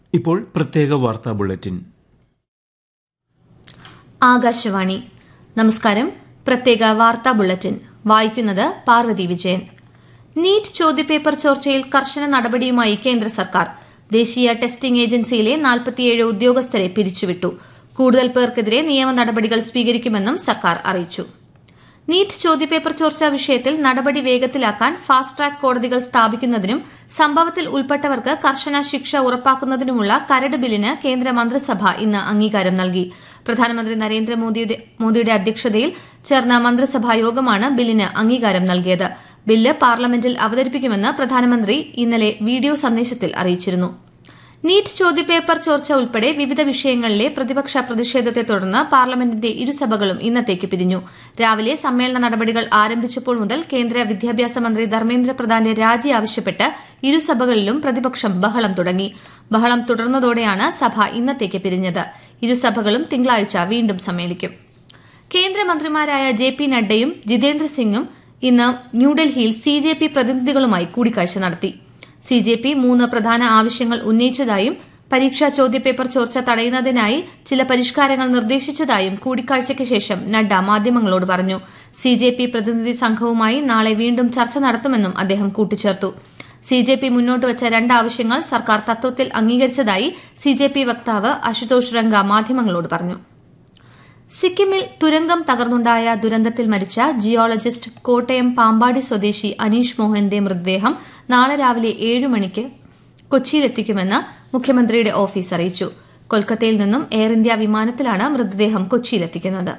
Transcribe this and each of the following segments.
ഇപ്പോൾ പ്രത്യേക വാർത്താ ബുള്ളറ്റിൻ ആകാശവാണി നമസ്കാരം പ്രത്യേക വാർത്താ ബുള്ളറ്റിൻ വായിക്കുന്നത് പാർവതി വിജയൻ നീറ്റ് ചോദ്യപേപ്പർ ചോർച്ചയിൽ കർശന നടപടിയുമായി കേന്ദ്ര സർക്കാർ ദേശീയ ടെസ്റ്റിംഗ് ഏജൻസിയിലെ നാൽപ്പത്തിയേഴ് ഉദ്യോഗസ്ഥരെ പിരിച്ചുവിട്ടു കൂടുതൽ പേർക്കെതിരെ നിയമ നടപടികൾ സ്വീകരിക്കുമെന്നും സർക്കാർ അറിയിച്ചു നീറ്റ് ചോദ്യപേപ്പർ ചോർച്ചാ വിഷയത്തിൽ നടപടി വേഗത്തിലാക്കാൻ ഫാസ്റ്റ് ട്രാക്ക് കോടതികൾ സ്ഥാപിക്കുന്നതിനും സംഭവത്തിൽ ഉൾപ്പെട്ടവർക്ക് കർശന ശിക്ഷ ഉറപ്പാക്കുന്നതിനുമുള്ള കരട് ബില്ലിന് കേന്ദ്ര മന്ത്രിസഭ ഇന്ന് അംഗീകാരം നൽകി പ്രധാനമന്ത്രി നരേന്ദ്രമോദിയുടെ മോദിയുടെ അധ്യക്ഷതയിൽ ചേർന്ന മന്ത്രിസഭാ യോഗമാണ് ബില്ലിന് അംഗീകാരം നൽകിയത് ബില്ല് പാർലമെന്റിൽ അവതരിപ്പിക്കുമെന്ന് പ്രധാനമന്ത്രി ഇന്നലെ വീഡിയോ സന്ദേശത്തിൽ അറിയിച്ചിരുന്നു നീറ്റ് ചോദ്യപേപ്പർ ചോർച്ച ഉൾപ്പെടെ വിവിധ വിഷയങ്ങളിലെ പ്രതിപക്ഷ പ്രതിഷേധത്തെ തുടർന്ന് പാർലമെന്റിന്റെ ഇരുസഭകളും ഇന്നത്തേക്ക് പിരിഞ്ഞു രാവിലെ സമ്മേളന നടപടികൾ ആരംഭിച്ചപ്പോൾ മുതൽ കേന്ദ്ര വിദ്യാഭ്യാസ മന്ത്രി ധർമ്മേന്ദ്ര പ്രധാന്റെ രാജി ആവശ്യപ്പെട്ട് ഇരുസഭകളിലും പ്രതിപക്ഷം ബഹളം തുടങ്ങി ബഹളം തുടർന്നതോടെയാണ് സഭ ഇന്നത്തേക്ക് പിരിഞ്ഞത് ഇരുസഭകളും തിങ്കളാഴ്ച വീണ്ടും സമ്മേളിക്കും കേന്ദ്രമന്ത്രിമാരായ ജെ പി നഡ്ഡയും ജിതേന്ദ്ര സിംഗും ഇന്ന് ന്യൂഡൽഹിയിൽ സി ജെ പി പ്രതിനിധികളുമായി കൂടിക്കാഴ്ച നടത്തി സി ജെ പി മൂന്ന് പ്രധാന ആവശ്യങ്ങൾ ഉന്നയിച്ചതായും പരീക്ഷാ ചോദ്യപേപ്പർ ചോർച്ച തടയുന്നതിനായി ചില പരിഷ്കാരങ്ങൾ നിർദ്ദേശിച്ചതായും കൂടിക്കാഴ്ചയ്ക്ക് ശേഷം നഡ്ഡ മാധ്യമങ്ങളോട് പറഞ്ഞു സി ജെ പി പ്രതിനിധി സംഘവുമായി നാളെ വീണ്ടും ചർച്ച നടത്തുമെന്നും അദ്ദേഹം കൂട്ടിച്ചേർത്തു സി ജെ പി മുന്നോട്ട് വച്ച രണ്ട് ആവശ്യങ്ങൾ സർക്കാർ തത്വത്തിൽ അംഗീകരിച്ചതായി സി ജെ പി വക്താവ് അശുതോഷ് രംഗ മാധ്യമങ്ങളോട് പറഞ്ഞു സിക്കിമിൽ തുരങ്കം തകർന്നുണ്ടായ ദുരന്തത്തിൽ മരിച്ച ജിയോളജിസ്റ്റ് കോട്ടയം പാമ്പാടി സ്വദേശി അനീഷ് മോഹന്റെ മൃതദേഹം നാളെ രാവിലെ ഏഴ് മണിക്ക് കൊച്ചിയിലെത്തിക്കുമെന്ന് മുഖ്യമന്ത്രിയുടെ ഓഫീസ് അറിയിച്ചു കൊൽക്കത്തയിൽ നിന്നും എയർ ഇന്ത്യ വിമാനത്തിലാണ് മൃതദേഹം കൊച്ചിയിലെത്തിക്കുന്നത്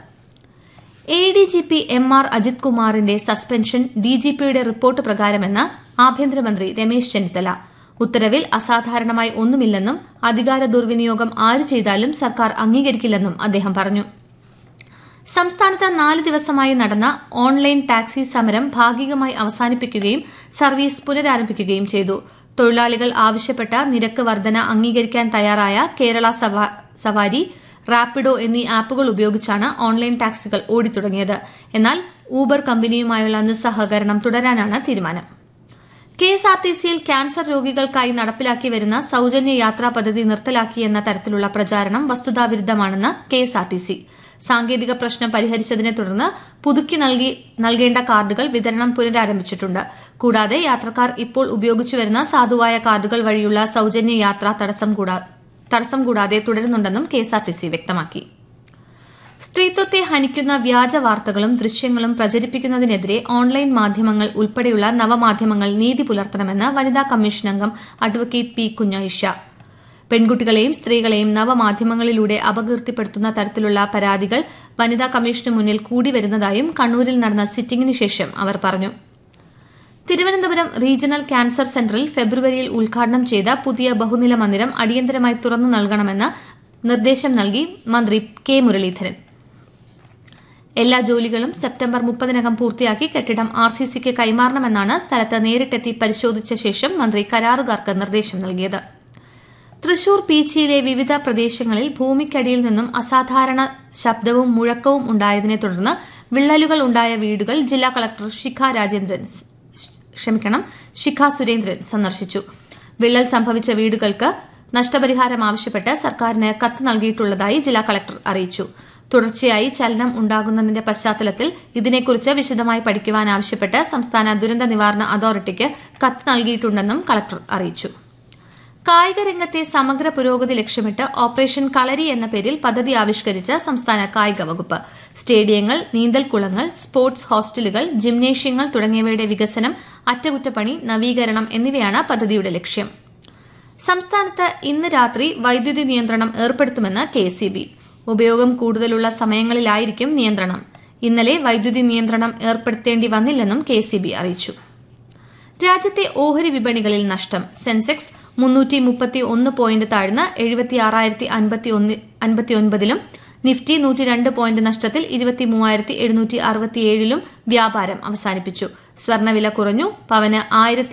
A D G P M R Ajith കുമാറിന്റെ സസ്പെൻഷൻ ഡി ജി പിയുടെ റിപ്പോർട്ട് പ്രകാരമെന്ന് ആഭ്യന്തരമന്ത്രി രമേശ് ചെന്നിത്തല ഉത്തരവിൽ അസാധാരണമായി ഒന്നുമില്ലെന്നും അധികാര ദുർവിനിയോഗം ആര് ചെയ്താലും സർക്കാർ അംഗീകരിക്കില്ലെന്നും അദ്ദേഹം പറഞ്ഞു സംസ്ഥാനത്ത് നാല് ദിവസമായി നടന്ന ഓൺലൈൻ ടാക്സി സമരം ഭാഗികമായി അവസാനിപ്പിക്കുകയും സർവീസ് പുനരാരംഭിക്കുകയും ചെയ്തു തൊഴിലാളികൾ ആവശ്യപ്പെട്ട നിരക്ക് വർധന അംഗീകരിക്കാൻ തയ്യാറായ കേരള സവാരി റാപ്പിഡോ എന്നീ ആപ്പുകൾ ഉപയോഗിച്ചാണ് ഓൺലൈൻ ടാക്സികൾ ഓടിത്തുടങ്ങിയത് എന്നാൽ ഊബർ കമ്പനിയുമായുള്ള നിസ്സഹകരണം തുടരാനാണ് തീരുമാനം കെ എസ് ആർ ടി സിയിൽ ക്യാൻസർ രോഗികൾക്കായി നടപ്പിലാക്കി വരുന്ന സൌജന്യ യാത്രാ പദ്ധതി നിർത്തലാക്കിയെന്ന തരത്തിലുള്ള പ്രചാരണം വസ്തുതാവിരുദ്ധമാണെന്ന് K S R T C സാങ്കേതിക പ്രശ്നം പരിഹരിച്ചതിനെ തുടർന്ന് പുതുക്കി നൽകി നൽകേണ്ട കാർഡുകൾ വിതരണം പുനരാരംഭിച്ചിട്ടുണ്ട് കൂടാതെ യാത്രക്കാർ ഇപ്പോൾ ഉപയോഗിച്ചു വരുന്ന സാധുവായ കാർഡുകൾ വഴിയുള്ള സൌജന്യ യാത്ര തടസ്സം കൂടാതെ തുടരുന്നുണ്ടെന്നും കെഎസ്ആർടിസി വ്യക്തമാക്കി സ്ത്രീത്വത്തെ ഹനിക്കുന്ന വ്യാജ വാർത്തകളും ദൃശ്യങ്ങളും പ്രചരിപ്പിക്കുന്നതിനെതിരെ ഓൺലൈൻ മാധ്യമങ്ങൾ ഉൾപ്പെടെയുള്ള നവമാധ്യമങ്ങൾ നീതി പുലർത്തണമെന്ന് വനിതാ കമ്മീഷൻ അംഗം അഡ്വക്കേറ്റ് പി കുഞ്ഞായിഷ പെൺകുട്ടികളെയും സ്ത്രീകളെയും നവമാധ്യമങ്ങളിലൂടെ അപകീർത്തിപ്പെടുത്തുന്ന തരത്തിലുള്ള പരാതികൾ വനിതാ കമ്മീഷന് മുന്നിൽ കൂടി വരുന്നതായും കണ്ണൂരിൽ നടന്ന സിറ്റിംഗിന് ശേഷം അവർ പറഞ്ഞു തിരുവനന്തപുരം റീജിയണൽ ക്യാൻസർ സെന്ററിൽ ഫെബ്രുവരിയിൽ ഉദ്ഘാടനം ചെയ്ത പുതിയ ബഹുനില മന്ദിരം അടിയന്തരമായി തുറന്നു നൽകണമെന്ന് നിർദ്ദേശം നൽകി മന്ത്രി കെ മുരളീധരൻ എല്ലാ ജോലികളും സെപ്റ്റംബർ മുപ്പതിനകം പൂർത്തിയാക്കി കെട്ടിടം ആർ സി സിക്ക് കൈമാറണമെന്നാണ് സ്ഥലത്ത് നേരിട്ടെത്തി പരിശോധിച്ച ശേഷം മന്ത്രി കരാറുകാർക്ക് നിർദ്ദേശം നൽകിയത് തൃശൂർ പീച്ചിയിലെ വിവിധ പ്രദേശങ്ങളിൽ ഭൂമിക്കടിയിൽ നിന്നും അസാധാരണ ശബ്ദവും മുഴക്കവും ഉണ്ടായതിനെ തുടർന്ന് വിള്ളലുകൾ ഉണ്ടായ വീടുകൾ ജില്ലാ കളക്ടർ ശിഖ രാജേന്ദ്രൻ ക്ഷമിക്കണം ശിഖ സുരേന്ദ്രൻ സന്ദർശിച്ചു വിള്ളൽ സംഭവിച്ച വീടുകൾക്ക് നഷ്ടപരിഹാരം ആവശ്യപ്പെട്ട് സർക്കാരിന് കത്ത് നൽകിയിട്ടുള്ളതായി ജില്ലാ കളക്ടർ അറിയിച്ചു തുടർച്ചയായി ചലനം ഉണ്ടാകുന്നതിന്റെ പശ്ചാത്തലത്തിൽ ഇതിനെക്കുറിച്ച് വിശദമായി പഠിക്കുവാൻ ആവശ്യപ്പെട്ട് സംസ്ഥാന ദുരന്ത നിവാരണ അതോറിറ്റിക്ക് കത്ത് നൽകിയിട്ടുണ്ടെന്നും കളക്ടർ അറിയിച്ചു കായിക രംഗത്തെ സമഗ്ര പുരോഗതി ലക്ഷ്യമിട്ട് ഓപ്പറേഷൻ കളരി എന്ന പേരിൽ പദ്ധതി ആവിഷ്കരിച്ച സംസ്ഥാന കായിക വകുപ്പ് സ്റ്റേഡിയങ്ങൾ നീന്തൽക്കുളങ്ങൾ സ്പോർട്സ് ഹോസ്റ്റലുകൾ ജിംനേഷ്യങ്ങൾ തുടങ്ങിയവയുടെ വികസനം അറ്റകുറ്റപ്പണി നവീകരണം എന്നിവയാണ് പദ്ധതിയുടെ ലക്ഷ്യം സംസ്ഥാനത്ത് ഇന്ന് രാത്രി വൈദ്യുതി നിയന്ത്രണം ഏർപ്പെടുത്തുമെന്ന് കെ ഉപയോഗം കൂടുതലുള്ള സമയങ്ങളിലായിരിക്കും നിയന്ത്രണം ഇന്നലെ വൈദ്യുതി നിയന്ത്രണം ഏർപ്പെടുത്തേണ്ടി വന്നില്ലെന്നും കെ അറിയിച്ചു രാജ്യത്തെ ഓഹരി വിപണികളിൽ നഷ്ടം സെൻസെക്സ് മുന്നൂറ്റി മുപ്പത്തി ഒന്ന് പോയിന്റ് താഴ്ന്ന് എഴുപത്തി ആറായിരത്തി അൻപത്തി ഒൻപതിലും നിഫ്റ്റി നൂറ്റി രണ്ട് പോയിന്റ് നഷ്ടത്തിൽ ഇരുപത്തി മൂവായിരത്തി എഴുന്നൂറ്റി അറുപത്തിയേഴിലും വ്യാപാരം അവസാനിപ്പിച്ചു സ്വർണ്ണവില കുറഞ്ഞു പവന് ആയിരത്തി